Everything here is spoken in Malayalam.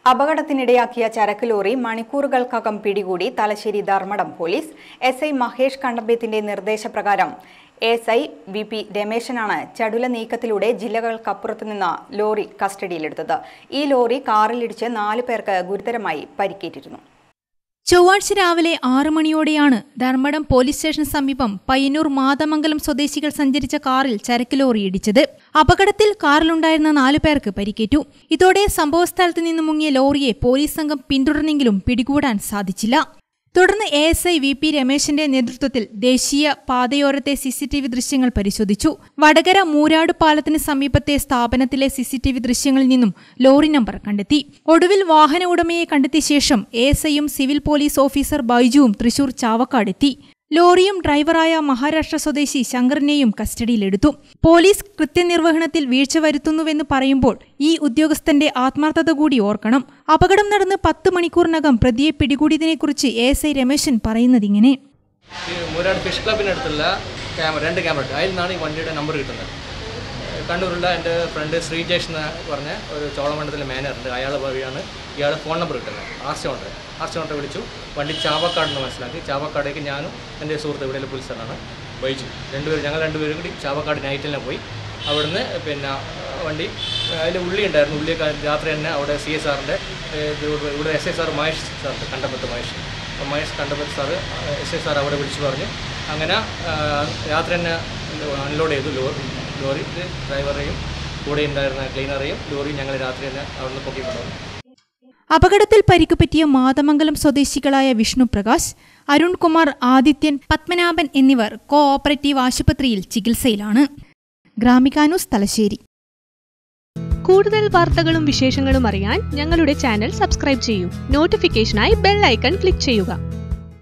അപകടത്തിനിടയാക്കിയ ചരക്ക് ലോറി മണിക്കൂറുകൾക്കകം പിടികൂടി Thalassery Dharmadam police S I Mahesh കണ്ടബ്യത്തിന്റെ നിർദ്ദേശപ്രകാരം എസ് ഐ വി പി രമേശനാണ് ചടുല നീക്കത്തിലൂടെ ജില്ലകൾക്കപ്പുറത്തു നിന്ന് ലോറി കസ്റ്റഡിയിലെടുത്തത് ഈ ലോറി കാറിലിടിച്ച് നാലു പേർക്ക് ഗുരുതരമായി പരിക്കേറ്റിരുന്നു ചൊവ്വാഴ്ച രാവിലെ ആറു മണിയോടെയാണ് ധർമ്മടം പോലീസ് സ്റ്റേഷന് സമീപം പയ്യന്നൂർ മാതമംഗലം സ്വദേശികൾ സഞ്ചരിച്ച കാറിൽ ചരക്ക് ലോറി ഇടിച്ചത് അപകടത്തിൽ കാറിലുണ്ടായിരുന്ന നാലു പേർക്ക് പരിക്കേറ്റു ഇതോടെ സംഭവസ്ഥലത്ത് നിന്ന് മുങ്ങിയ ലോറിയെ പോലീസ് സംഘം പിന്തുടർന്നെങ്കിലും പിടികൂടാൻ സാധിച്ചില്ല തുടർന്ന് A S I V P രമേശിന്റെ നേതൃത്വത്തിൽ ദേശീയ പാതയോരത്തെ സിസിടിവി ദൃശ്യങ്ങൾ പരിശോധിച്ചു വടകര മൂരാട് പാലത്തിന് സമീപത്തെ സ്ഥാപനത്തിലെ സിസിടിവി ദൃശ്യങ്ങളിൽ നിന്നും ലോറി നമ്പർ കണ്ടെത്തി ഒടുവിൽ വാഹന ഉടമയെ കണ്ടെത്തിയ ശേഷം എ എസ് ഐയും സിവിൽ പോലീസ് ഓഫീസർ ബൈജുവും തൃശൂർ ചാവക്കാടെത്തി ലോറിയും ഡ്രൈവറായ മഹാരാഷ്ട്ര സ്വദേശി ശങ്കറിനെയും കസ്റ്റഡിയിലെടുത്തു പോലീസ് കൃത്യനിർവഹണത്തിൽ വീഴ്ച വരുത്തുന്നുവെന്ന് പറയുമ്പോൾ ഈ ഉദ്യോഗസ്ഥന്റെ ആത്മാർത്ഥത കൂടി ഓർക്കണം അപകടം നടന്ന് പത്ത് മണിക്കൂറിനകം പ്രതിയെ പിടികൂടിയതിനെക്കുറിച്ച് എ എസ് ഐ രമേശൻ പറയുന്നതിങ്ങനെ ഈ മൂരാട് ഫിഷ് ക്ലബിനടുത്തുള്ള ക്യാമറ രണ്ട് ക്യാമറ ഉണ്ട് അതിൽ നിന്നാണ് ഈ വണ്ടിയുടെ നമ്പർ കിട്ടുന്നത് കണ്ണൂരുള്ള എൻ്റെ ഫ്രണ്ട് ശ്രീജേഷ് എന്ന് പറഞ്ഞ ഒരു ചോളമണ്ഡലത്തിലെ മാനേജറുണ്ട് അയാൾ വഴിയാണ് ഇയാളുടെ ഫോൺ നമ്പർ കിട്ടുന്നത് R C owner R C ഓണറെ വിളിച്ചു വണ്ടി ചാവക്കാട് എന്ന് മനസ്സിലാക്കി ചാവക്കാടേക്ക് ഞാനും എൻ്റെ സുഹൃത്ത് ഇവിടെയുള്ള പോലീസാണ് ബൈജു രണ്ടുപേരും ഞങ്ങൾ രണ്ടുപേരും കൂടി ചാവക്കാട് നൈറ്റിൽ പോയി അവിടുന്ന് പിന്നെ വണ്ടി അതിൽ ഉള്ളി ഉണ്ടായിരുന്നു ഉള്ളി രാത്രി തന്നെ അവിടെ സി എസ് ആറിൻ്റെ ഇവിടെ എസ് എസ് ആർ മഹേഷ് സാറുണ്ട് കണ്ടപ്പത്ത് മഹേഷ് അപ്പോൾ Mahesh Kandappath sir S S R അവിടെ വിളിച്ചു പറഞ്ഞു അങ്ങനെ ആ, രാത്രി തന്നെ അൺലോഡ് ചെയ്തു ലോറി ലോറി ഇത് ഡ്രൈവറെയും കൂടെ ഉണ്ടായിരുന്ന ക്ലീനറെയും ലോറിയും ഞങ്ങൾ രാത്രി തന്നെ അവിടുന്ന് പൊക്കിക്കൊണ്ടുവന്നു അപകടത്തിൽ പരിക്ക് പറ്റിയ മാതമംഗലം സ്വദേശികളായ വിഷ്ണുപ്രകാശ് അരുൺകുമാർ ആദിത്യൻ പത്മനാഭൻ എന്നിവർ കോ ഓപ്പറേറ്റീവ് ആശുപത്രിയിൽ ചികിത്സയിലാണ് ഗ്രാമികാനൂസ് തലശ്ശേരി കൂടുതൽ വാർത്തകളും വിശേഷങ്ങളും അറിയാൻ ഞങ്ങളുടെ ചാനൽ സബ്സ്ക്രൈബ് ചെയ്യൂ നോട്ടിഫിക്കേഷനായി ബെൽ ഐക്കൺ ക്ലിക്ക് ചെയ്യുക